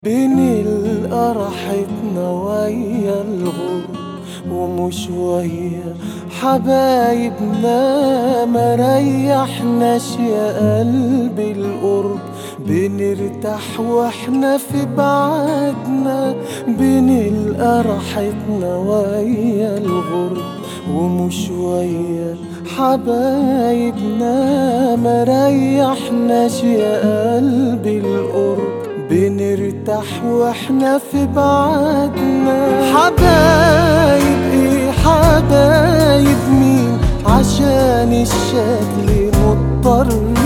بنلقى راحتنا ويا الغرب ومش ويا حبايبنا ما ريحناش يا قلبي القرب بنرتاح واحنا في بعدنا بنلقى راحتنا ويا الغرب ومش ويا حبايبنا ما ريحناش يا قلبي القرب بنرتاح واحنا في بعدنا حبايب ايه حبايب مين عشان الشكل مضطر